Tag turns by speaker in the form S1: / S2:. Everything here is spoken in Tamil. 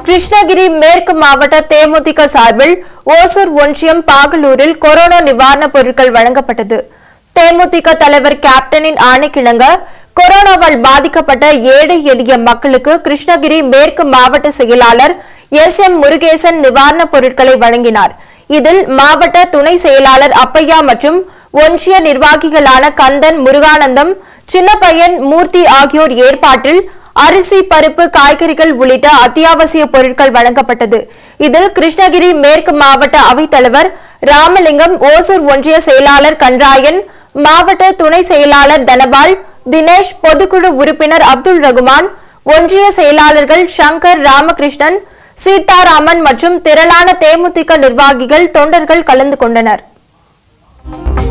S1: கிருஷ்ணகிரி மேற்கு மாவட்ட தேமுதிக சார்பில் ஓசூர் ஒன்றியம் பாகலூரில் கொரோனா நிவாரணப் பொருட்கள் வழங்கப்பட்டது தேமுதிக தலைவர் கேப்டனின் ஆணைக்கிணங்க கொரோனாவால் பாதிக்கப்பட்ட ஏழை எளிய மக்களுக்கு கிருஷ்ணகிரி மேற்கு மாவட்ட செயலாளர் எஸ் எம் முருகேசன் நிவாரணப் பொருட்களை வழங்கினார் இதில் மாவட்ட துணை செயலாளர் அப்பையா மற்றும் ஒன்றிய நிர்வாகிகளான கந்தன் முருகானந்தம் சின்னப்பையன் மூர்த்தி ஆகியோர் ஏற்பாட்டில் அரிசி பருப்பு காய்கறிகள் உள்ளிட்ட அத்தியாவசிய பொருட்கள் வழங்கப்பட்டது இதில் கிருஷ்ணகிரி மேற்கு மாவட்ட அவைத்தலைவர் ராமலிங்கம் ஓசூர் ஒன்றிய செயலாளர் கன்ராயன் மாவட்ட துணை செயலாளர் தனபால் தினேஷ் பொதுக்குழு உறுப்பினர் அப்துல் ரகுமான் ஒன்றிய செயலாளர்கள் சங்கர் ராமகிருஷ்ணன் சீதாராமன் மற்றும் திரளான தேமுதிக நிர்வாகிகள் தொண்டர்கள் கலந்து கொண்டனர்